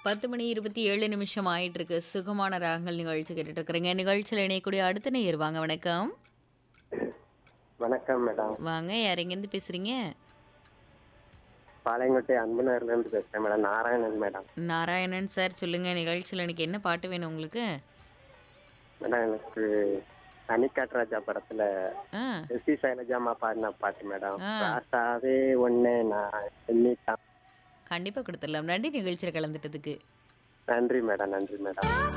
பத்து மணி இருபத்தி ஏழு நிமிஷம் ஆயிட்டு இருக்கு சுகமான ராகங்கள் நிகழ்ச்சி கேட்டுட்டு இருக்கிறீங்க நிகழ்ச்சியில் இணையக்கூடிய அடுத்த நேயர் வாங்க வணக்கம் வணக்கம் மேடம் வாங்க யார் எங்கேருந்து பேசுறீங்க பாளையங்கோட்டை அன்புநகர்ல இருந்து பேசுறேன் madam Narayanan madam Narayanan sir சொல்லுங்க நிகழ்ச்சியில் எனக்கு என்ன பாட்டு வேணும் உங்களுக்கு மேடம் எனக்கு தனிக்காட்ராஜா படத்துல ஆ எஸ் சி சைலஜாமா பாடின பாட்டு மேடம் ஆ. ராசாவே ஒண்ணு நான் எண்ணிட்டான் கண்டிப்பாக கொடுத்துடலாம் நன்றி நிகழ்ச்சியில் கலந்துட்டதுக்கு நன்றி மேடம் நன்றி மேடம்